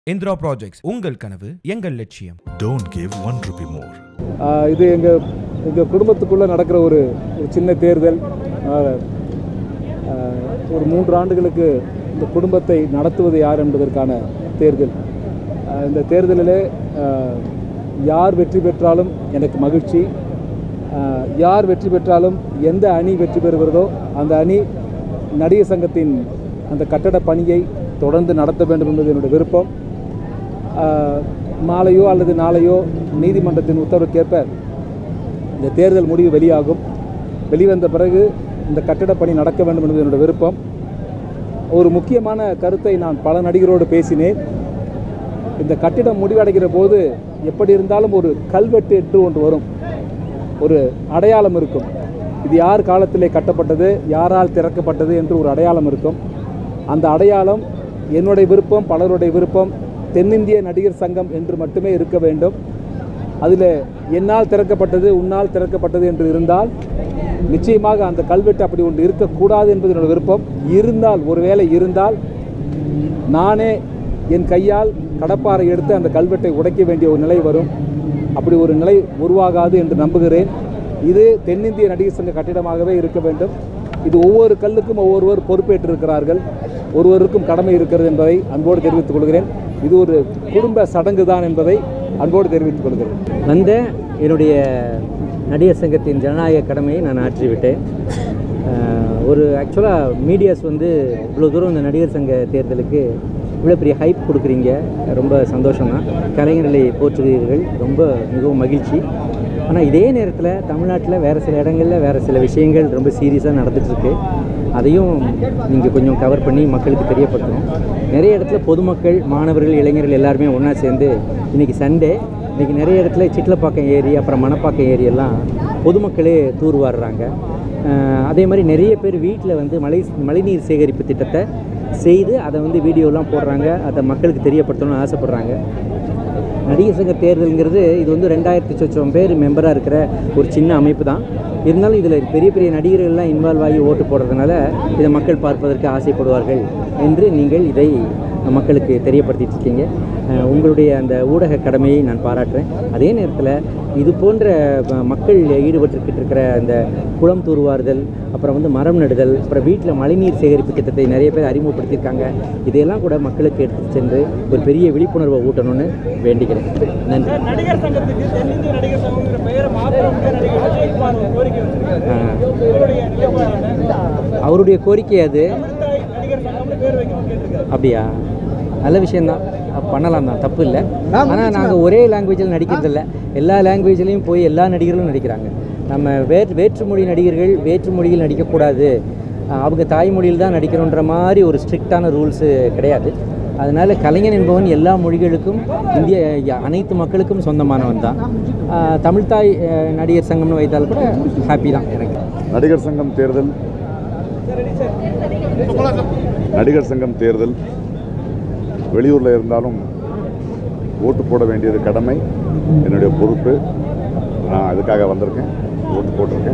Indira projects உங்கள் கனவு எங்கள் லட்சியம் Don't give one rupee more. ஆஹ் இது எங்கள் எங்கள் குடும்பத்துக்குள்ளே நடக்கிற ஒரு ஒரு சின்ன தேர்தல் ஆஹ் ஆஹ் ஒரு மூன்று ஆண்டுகளுக்கு இந்த குடும்பத்தை நடத்துவது யார் என்பதற்கான தேர்தல் ஆஹ் இந்த தேர்தலிலே ஆஹ் யார் வெற்றி பெற்றாலும் எனக்கு மகிழ்ச்சி ஆஹ் யார் வெற்றி பெற்றாலும் எந்த அணி வெற்றி பெறுகிறதோ அந்த அணி நடிகர் சங்கத்தின் அந்த கட்டட பணியை தொடர்ந்து நடத்த வேண்டும் என்பது என்னுடைய விருப்பம் ஆஹ் மாலையோ அல்லது நாளையோ நீதிமன்றத்தின் உத்தரவுக்கேற்ப இந்த தேர்தல் முடிவு வெளியாகும் வெளிவந்த பிறகு இந்த கட்டட பணி நடக்க வேண்டும் என்பது என்னுடைய விருப்பம் ஒரு முக்கியமான கருத்தை நான் பல நடிகரோடு பேசினேன் இந்த கட்டிடம் முடிவடைகிற போது எப்படி இருந்தாலும் ஒரு கல்வெட்டு என்று ஒன்று வரும் ஒரு அடையாளம் இருக்கும் இது யார் காலத்திலே கட்டப்பட்டது யாரால் திறக்கப்பட்டது என்று ஒரு அடையாளம் இருக்கும் அந்த அடையாளம் என்னுடைய விருப்பம் பலருடைய விருப்பம் தென்னிந்திய நடிகர் சங்கம் என்று மட்டுமே இருக்க வேண்டும் அதில் என்னால் திறக்கப்பட்டது உன்னால் திறக்கப்பட்டது என்று இருந்தால் நிச்சயமாக அந்த கல்வெட்டு அப்படி ஒன்று இருக்கக்கூடாது என்பது என்னோட விருப்பம் இருந்தால் ஒருவேளை இருந்தால் நானே என் கையால் கடப்பாறை எடுத்து அந்த கல்வெட்டை உடைக்க வேண்டிய ஒரு நிலை வரும் அப்படி ஒரு நிலை உருவாகாது என்று நம்புகிறேன் இது தென்னிந்திய நடிகர் சங்க கட்டிடமாகவே இருக்க வேண்டும் இது ஒவ்வொரு கல்லுக்கும் ஒவ்வொருவர் பொறுப்பேற்றிருக்கிறார்கள் ஒருவருக்கும் கடமை இருக்கிறது என்பதை அன்போடு தெரிவித்துக் கொள்கிறேன் இது ஒரு குடும்ப சடங்கு தான் என்பதை அன்போடு தெரிவித்துக் கொள்கிறேன் வந்த என்னுடைய நடிகர் சங்கத்தின் ஜனநாயக கடமையை நான் ஆற்றிவிட்டேன் அஹ், ஒரு ஆக்சுவலாக மீடியாஸ் வந்து இவ்வளோ தூரம் இந்த நடிகர் சங்க தேர்தலுக்கு இவ்வளோ பெரிய ஹைப் கொடுக்குறீங்க ரொம்ப சந்தோஷம்தான் கலைஞர்களை போற்றுகிறீர்கள் ரொம்ப மிகவும் மகிழ்ச்சி ஆனால் இதே நேரத்தில் தமிழ்நாட்டில் வேறு சில இடங்களில் வேறு சில விஷயங்கள் ரொம்ப சீரியஸாக நடந்துகிட்ருக்கு அதையும் நீங்கள் கொஞ்சம் கவர் பண்ணி மக்களுக்கு தெரியப்படுத்தணும் நிறைய இடத்துல பொதுமக்கள் மாணவர்கள் இளைஞர்கள் எல்லாருமே ஒன்றா சேர்ந்து இன்றைக்கி சண்டே இன்றைக்கி நிறைய இடத்துல சிட்லப்பாக்கம் ஏரி அப்புறம் மணப்பாக்கம் ஏரி எல்லாம் பொதுமக்களே தூர்வாடுறாங்க அஹ் அதே மாதிரி நிறைய பேர் வீட்டில் வந்து மழை மழைநீர் சேகரிப்பு திட்டத்தை செய்து அதை வந்து வீடியோலாம் போடுறாங்க அதை மக்களுக்கு தெரியப்படுத்தணும்னு ஆசைப்பட்றாங்க நடிகர் சங்க தேர்தலுங்கிறது இது வந்து ரெண்டாயிரத்தி சொச்சம் பேர் மெம்பராக இருக்கிற ஒரு சின்ன அமைப்பு தான் இருந்தாலும் இதில் பெரிய பெரிய நடிகர்கள்லாம் இன்வால்வ் ஆகி ஓட்டு போடுறதுனால இதை மக்கள் பார்ப்பதற்கு ஆசைப்படுவார்கள் என்று நீங்கள் இதை மக்களுக்கு தெரியப்படுத்திட்டு இருக்கீங்க அஹ் உங்களுடைய அந்த ஊடக கடமையை நான் பாராட்டுறேன் அதே நேரத்தில் இது போன்ற ம- மக்கள் ஈடுபட்டுக்கிட்டு இருக்கிற அந்த குளம் தூர்வாறுதல் அப்புறம் வந்து மரம் நடுதல் அப்புறம் வீட்டில் மழைநீர் சேகரிப்பு திட்டத்தை நிறைய பேர் அறிமுகப்படுத்தியிருக்காங்க இதையெல்லாம் கூட மக்களுக்கு எடுத்து சென்று ஒரு பெரிய விழிப்புணர்வை ஊட்டணும்னு வேண்டிக்கிறேன் நன்றி நடிகர் சங்கத்துக்கு தென்னிந்திய நடிகர் சங்கம்ங்கிற பெயரை மாத்திரம் நடிகர் விஜயகுமார் ஒரு கோரிக்கை வச்சிருக்காரு ஆஹ் உங்களுடைய நிலைப்பாடு என்ன? அவருடைய கோரிக்கை அது தமிழ்தாய் நடிகர் சங்கம்னு பேர் வைக்கணும்னு கேட்டிருக்காரு அப்படியா நல்ல விஷயந்தான் அப்ப பண்ணலாம் தான் தப்பு இல்லை ஆனால் நாங்கள் ஒரே லாங்குவேஜில் நடிக்கிறதில்ல எல்லா லாங்குவேஜ்லேயும் போய் எல்லா நடிகர்களும் நடிக்கிறாங்க நம்ம வேற்று வேற்றுமொழி நடிகர்கள் வேற்று மொழியில் நடிக்கக்கூடாது அஹ் அவங்க தாய்மொழியில் தான் நடிக்கணுன்ற மாதிரி ஒரு ஸ்ட்ரிக்டான ரூல்ஸு கிடையாது அதனால் கலைஞன் என்பவன் எல்லா மொழிகளுக்கும் இந்திய ய- அனைத்து மக்களுக்கும் சொந்தமானவன் தான் அஹ் தமிழ்தாய் அஹ் நடிகர் சங்கம்னு வைத்தால் கூட ஹாப்பி தான் எனக்கு நடிகர் சங்கம் தேர்தல் நடிகர் சங்கம் தேர்தல் வெளியூரில் இருந்தாலும் ஓட்டு போட வேண்டியது கடமை என்னுடைய பொறுப்பு நான் அதுக்காக வந்திருக்கேன் ஓட்டு போட்டிருக்கேன்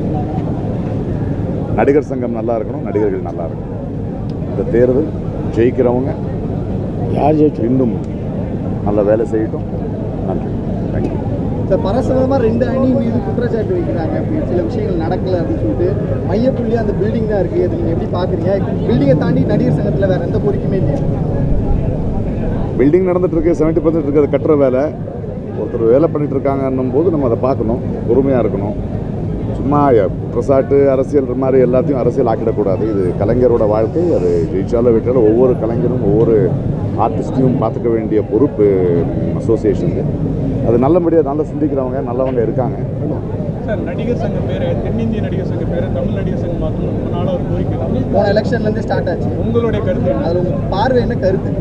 நடிகர் சங்கம் நல்லா இருக்கணும் நடிகர்கள் நல்லா இருக்கணும் இந்த தேர்தல் ஜெயிக்கிறவங்க யார் ஜெயிச்சு இன்னும் நல்ல வேலை செய்யட்டும் நன்றி தேங்க்யூ சார் பரஸ்பரமாக ரெண்டு அணி மீது குற்றச்சாட்டு வைக்கிறாங்க அப்படி சில விஷயங்கள் நடக்கல அப்படின்னு சொல்லிட்டு மையப்புள்ளி அந்த பில்டிங் தான் இருக்குது அது நீங்கள் எப்படி பார்க்குறீங்க பில்டிங்கை தாண்டி நடிகர் சங்கத்தில் வேறு எந்த கோரிக்கையுமே இல்லையா பில்டிங் நடந்துட்டு இருக்கு செவன்ட்டி பர்சன்ட் இருக்குது அது கட்டுற வேலை ஒருத்தர் வேலை பண்ணிட்டு இருக்காங்கன்னும் போது நம்ம அதை பார்க்கணும் பொறுமையாக இருக்கணும் சும்மா குற்றச்சாட்டு அரசியல் மாதிரி எல்லாத்தையும் அரசியல் ஆக்கிடக்கூடாது இது கலைஞரோட வாழ்க்கை அது ஜெயிச்சாலும் விட்டாலும் ஒவ்வொரு கலைஞரும் ஒவ்வொரு ஆர்டிஸ்டையும் பார்த்துக்க வேண்டிய பொறுப்பு அசோசியேஷனுக்கு அது நல்லபடியாக நல்லா சிந்திக்கிறவங்க நல்லவங்க இருக்காங்க சார் நடிகர் சங்கம் பேரை தென்னிந்திய நடிகர் சங்க பேரை தமிழ் நடிகர் சங்கம் மாற்றணும் ரொம்ப நாளாக ஒரு கோரிக்கை தான். போன எலெக்ஷன்லேருந்து ஸ்டார்ட் ஆச்சு உங்களுடைய கருத்து என்ன? அதில் உங்கள் பார்வை என்ன கருத்து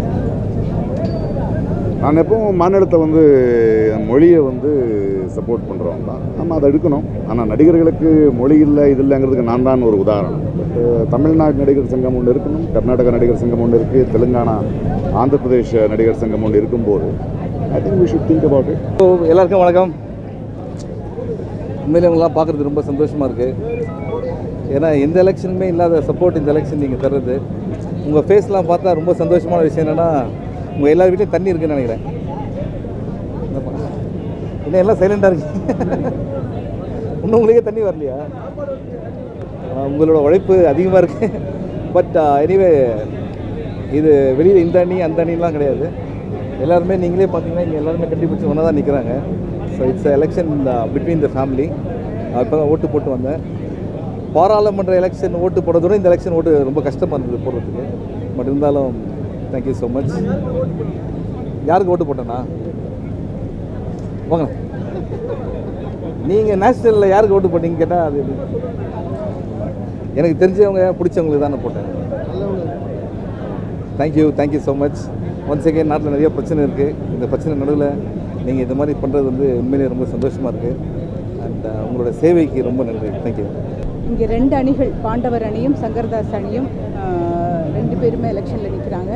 நான் எப்பவும் மாநிலத்தை வந்து மொழியை வந்து சப்போர்ட் பண்ணுறவங்க தான் நம்ம அதை எடுக்கணும் ஆனால் நடிகர்களுக்கு மொழி இல்லை இது இல்லைங்கிறதுக்கு நான் தான் ஒரு உதாரணம் பட் தமிழ்நாடு நடிகர் சங்கம் ஒன்று இருக்கணும் கர்நாடக நடிகர் சங்கம் ஒன்று இருக்குது தெலுங்கானா ஆந்திர பிரதேஷ் நடிகர் சங்கம் ஒன்று இருக்கும்போது I think we should think about it எல்லாருக்கும் வணக்கம் உண்மையிலே உங்களாம் பார்க்குறது ரொம்ப சந்தோஷமாக இருக்குது ஏன்னா எந்த எலெக்ஷனுமே இல்லாத சப்போர்ட் இந்த எலெக்ஷன் நீங்கள் தர்றது உங்கள் ஃபேஸ்லாம் பார்த்தா ரொம்ப சந்தோஷமான விஷயம் என்னென்னா உங்கள் எல்லார் வீட்லையும் தண்ணி இருக்குன்னு நினைக்கிறேன் என்னப்பா? என்ன எல்லாம் சைலண்டாக இருக்கு இன்னும் உங்களுக்கே தண்ணி வரலையா ஆ, உங்களோட உழைப்பு அதிகமாக இருக்கு பட் எனிவே இது வெளியில் இந்த அணி அந்த அணிலாம் கிடையாது எல்லாருமே நீங்களே பார்த்தீங்கன்னா இங்கே எல்லாருமே கண்டுபிடிச்சி ஒன்றா தான் நிற்கிறாங்க so it's election between the family இப்போ தான் ஓட்டு போட்டு வந்தேன் பாராளுமன்ற எலெக்ஷன் ஓட்டு போடுறதோட இந்த எலெக்ஷன் ஓட்டு ரொம்ப கஷ்டமாக இருந்தது போடுறதுக்கு பட் இருந்தாலும் தேங்க்யூ ஸோ மச் யாருக்கு ஓட்டு போட்டேன்னா வாங்க நீங்கள் நேஷனலில் யாருக்கு ஓட்டு போட்டீங்க கேட்டால் அது இது. எனக்கு தெரிஞ்சவங்க பிடிச்சவங்களுக்கு தான் நான் போட்டேன் thank you thank you so much once again நாட்டில் நிறைய பிரச்சனை இருக்குது இந்த பிரச்சனை நடுவில் நீங்கள் இந்த மாதிரி பண்ணுறது வந்து உண்மையிலேயே ரொம்ப சந்தோஷமாக இருக்குது அண்ட் உங்களோட சேவைக்கு ரொம்ப நன்றி தேங்க்யூ இங்கே ரெண்டு அணிகள் பாண்டவர் அணியும் சங்கர்தாஸ் அணியும் ஆஹ், ரெண்டு பேருமே எலெக்ஷனில் நிற்கிறாங்க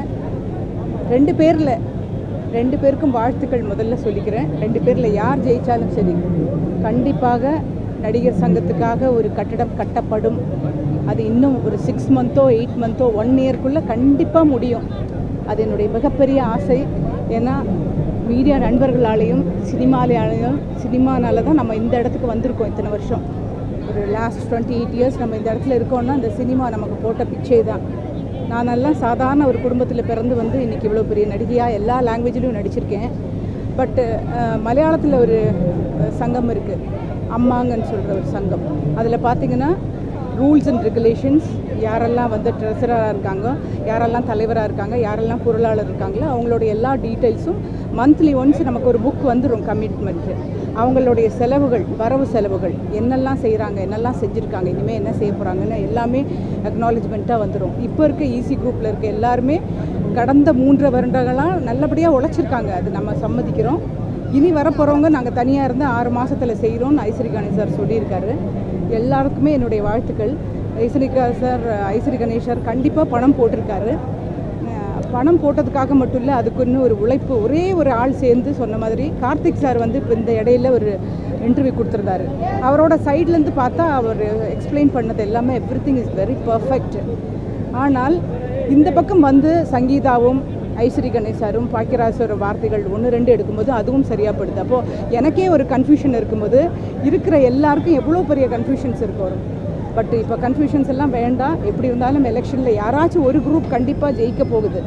ரெண்டு பேரில் ரெண்டு பேருக்கும் வாழ்த்துக்கள் முதல்ல சொல்லிக்கிறேன் ரெண்டு பேரில் யார் ஜெயித்தாலும் சரி கண்டிப்பாக நடிகர் சங்கத்துக்காக ஒரு கட்டடம் கட்டப்படும் அது இன்னும் ஒரு சிக்ஸ் மந்த்தோ எயிட் மந்த்தோ ஒன் இயர்க்குள்ளே கண்டிப்பாக முடியும் அது என்னுடைய மிகப்பெரிய ஆசை ஏன்னா மீடியா நண்பர்களாலேயும் சினிமாலையாலையும் சினிமானால தான் நம்ம இந்த இடத்துக்கு வந்திருக்கோம் இத்தனை வருஷம் ஒரு லாஸ்ட் டுவெண்ட்டி எயிட் இயர்ஸ் நம்ம இந்த இடத்துல இருக்கோம்னா அந்த சினிமா நமக்கு போட்ட பிச்சை தான் நான் எல்லாம் சாதாரண ஒரு குடும்பத்தில் பிறந்து வந்து இன்றைக்கி இவ்வளோ பெரிய நடிகையாக எல்லா லாங்குவேஜ்லையும் நடிச்சிருக்கேன் பட்டு மலையாளத்தில் ஒரு அஹ், சங்கம் இருக்குது அம்மாங்கன்னு சொல்கிற ஒரு சங்கம் அதில் பார்த்தீங்கன்னா ரூல்ஸ் அண்ட் ரெகுலேஷன்ஸ் யாரெல்லாம் வந்து ட்ரெஸராக இருக்காங்க யாரெல்லாம் தலைவராக இருக்காங்க யாரெல்லாம் பொருளாளர் இருக்காங்களோ அவங்களோட எல்லா டீட்டெயில்ஸும் மந்த்லி ஒன்ஸ் நமக்கு ஒரு புக் வந்துடும் கமிட்மெண்ட்டு அவங்களுடைய செலவுகள் வரவு செலவுகள் என்னெல்லாம் செய்கிறாங்க என்னெல்லாம் செஞ்சுருக்காங்க இனிமேல் என்ன செய்ய போகிறாங்கன்னு எல்லாமே அக்னாலஜ்மெண்ட்டாக வந்துடும் இப்போ இருக்க ஈசி குரூப்பில் இருக்க எல்லாருமே கடந்த மூன்று வருடங்களாக நல்லபடியாக உழைச்சிருக்காங்க அது நம்ம சம்மதிக்கிறோம் இனி வரப்போகிறவங்க நாங்கள் தனியாக இருந்து ஆறு மாதத்தில் செய்கிறோம்னு ஐஸ்வரி கணேஷ் சார் சொல்லியிருக்காரு எல்லாருக்குமே என்னுடைய வாழ்த்துக்கள் ஐஸ்வரிகா சார் ஐஸ்வரி கணேஷ் சார் கண்டிப்பாக பணம் போட்டிருக்காரு அஹ் பணம் போட்டதுக்காக மட்டும் இல்லை அதுக்கு இன்னும் ஒரு உழைப்பு ஒரே ஒரு ஆள் சேர்ந்து சொன்ன மாதிரி கார்த்திக் சார் வந்து இப்போ இந்த இடையில ஒரு இன்டர்வியூ கொடுத்துருந்தாரு அவரோட சைட்லேருந்து பார்த்தா அவர் எக்ஸ்பிளைன் பண்ணது எல்லாமே everything is very perfect ஆனால் இந்த பக்கம் வந்து சங்கீதாவும் ஐஸ்வரி கணேசாரும் பாக்கியராசோட வார்த்தைகள் ஒன்று ரெண்டு எடுக்கும்போது அதுவும் சரியாக படுது அப்போது எனக்கே ஒரு கன்ஃபியூஷன் இருக்கும்போது இருக்கிற எல்லாருக்கும் எவ்வளோ பெரிய கன்ஃபியூஷன்ஸ் இருக்கும் பட் இப்போ கன்ஃபியூஷன்ஸ் எல்லாம் வேண்டாம் எப்படி இருந்தாலும் எலெக்ஷனில் யாராச்சும் ஒரு குரூப் கண்டிப்பாக ஜெயிக்க போகுது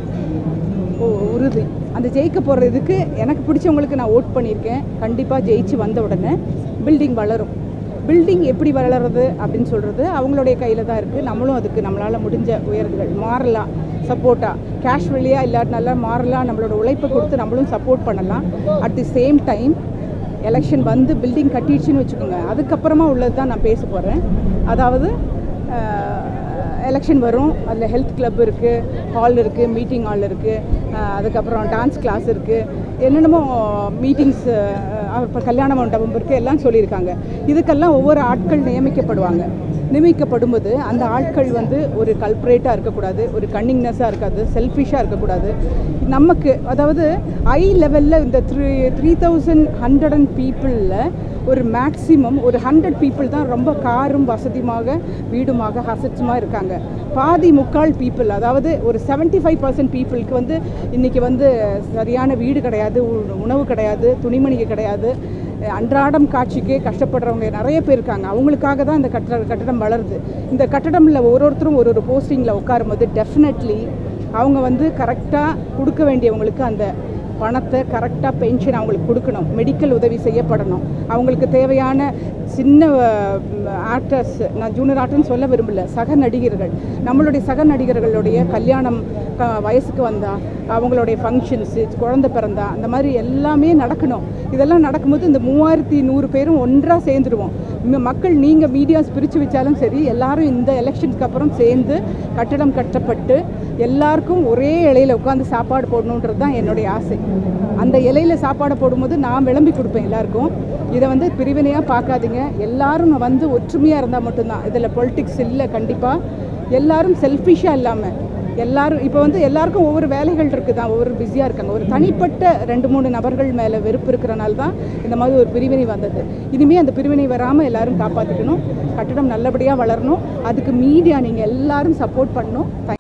ஓ உறுதி அந்த ஜெயிக்க போகிறதுக்கு எனக்கு பிடிச்சவங்களுக்கு நான் ஓட் பண்ணியிருக்கேன் கண்டிப்பாக ஜெயிச்சு வந்த உடனே பில்டிங் வளரும் பில்டிங் எப்படி வளருறது அப்படின்னு சொல்கிறது அவங்களுடைய கையில் தான் இருக்குது நம்மளும் அதுக்கு நம்மளால் முடிஞ்ச உயர்வுகள் மாறலாம் சப்போர்ட்டாக கேஷ் வழியாக இல்லாட்டினால மாறலாம் நம்மளோட உழைப்பை கொடுத்து நம்மளும் சப்போர்ட் பண்ணலாம் at the same time election வந்து பில்டிங் கட்டிடுச்சுன்னு வச்சுக்கோங்க அதுக்கப்புறமா உள்ளது தான் நான் பேச போகிறேன் அதாவது எலெக்ஷன் வரும் அதில் ஹெல்த் கிளப் இருக்குது ஹால் இருக்குது மீட்டிங் ஹால் இருக்குது அதுக்கப்புறம் டான்ஸ் கிளாஸ் இருக்குது என்னென்னமோ மீட்டிங்ஸ் இப்போ கல்யாண மண்டபம் இருக்குது எல்லாம் சொல்லியிருக்காங்க இதுக்கெல்லாம் ஒவ்வொரு ஆட்கள் நியமிக்கப்படுவாங்க நியமிக்கப்படும்போது அந்த ஆட்கள் வந்து ஒரு கல்பரேட்டாக இருக்கக்கூடாது ஒரு கன்னிங்னஸாக இருக்காது செல்ஃபிஷாக இருக்கக்கூடாது நமக்கு அதாவது ஐ லெவலில் இந்த three three thousand hundred and பீப்புளில் ஒரு மேக்ஸிமம் ஒரு ஹண்ட்ரட் பீப்புள் தான் ரொம்ப காரும் வசதியுமாக வீடுமாக ஹசட்ஸுமாக இருக்காங்க பாதி முக்கால் பீப்புள் அதாவது ஒரு 75% ஃபைவ் பர்சன்ட் பீப்புளுக்கு வந்து இன்றைக்கி வந்து சரியான வீடு கிடையாது உ- உணவு கிடையாது துணிமணிக்கு கிடையாது அன்றாடம் காட்சிக்கு கஷ்டப்படுறவங்க நிறைய பேர் இருக்காங்க அவங்களுக்காக தான் இந்த கட்டட கட்டடம் வளருது இந்த கட்டடமில் ஒரு ஒருத்தரும் ஒரு ஒரு போஸ்டிங்கில் உட்காரும்போது டெஃபினெட்லி அவங்க வந்து கரெக்டாக கொடுக்க வேண்டியவங்களுக்கு அந்த பணத்தை கரெக்டாக பென்ஷன் அவங்களுக்கு கொடுக்கணும் மெடிக்கல் உதவி செய்யப்படணும் அவங்களுக்கு தேவையான சின்ன ஆக்டர்ஸ் நான் ஜூனியர் ஆர்ட்னு சொல்ல விரும்பல சக நடிகர்கள் நம்மளுடைய சக நடிகர்களுடைய கல்யாணம் க- வயசுக்கு வந்தால் அவங்களுடைய ஃபங்க்ஷன்ஸு குழந்தை பிறந்தா அந்த மாதிரி எல்லாமே நடக்கணும் இதெல்லாம் நடக்கும்போது இந்த மூவாயிரத்தி நூறு பேரும் ஒன்றாக சேர்ந்துருவோம் இந்த மக்கள் நீங்கள் மீடியாஸ் பிரித்து வச்சாலும் சரி எல்லாரும் இந்த எலெக்ஷனுக்கு அப்புறம் சேர்ந்து கட்டடம் கட்டப்பட்டு எல்லாருக்கும் ஒரே இலையில உட்காந்து சாப்பாடு போடணுன்றது தான் என்னுடைய ஆசை அந்த இலையில சாப்பாடு போடும்போது நான் விளம்பி கொடுப்பேன் எல்லாருக்கும் இதை வந்து பிரிவினையாக பார்க்காதீங்க எல்லாரும் வந்து ஒற்றுமையாக இருந்தால் மட்டும்தான் இதில் பொலிட்டிக்ஸ் இல்லை கண்டிப்பாக எல்லாரும் செல்ஃபிஷாக இல்லாமல் எல்லாரும் இப்போ வந்து எல்லாருக்கும் ஒவ்வொரு வேலைகள் இருக்குது தான் ஒவ்வொரு பிஸியாக இருக்காங்க ஒரு தனிப்பட்ட ரெண்டு மூணு நபர்கள் மேலே வெறுப்பு இருக்கிறனால தான் இந்த மாதிரி ஒரு பிரிவினை வந்தது இனிமேல் அந்த பிரிவினை வராமல் எல்லாரும் காப்பாற்றிக்கணும் கட்டடம் நல்லபடியாக வளரணும் அதுக்கு மீடியா நீங்கள் எல்லாரும் சப்போர்ட் பண்ணணும்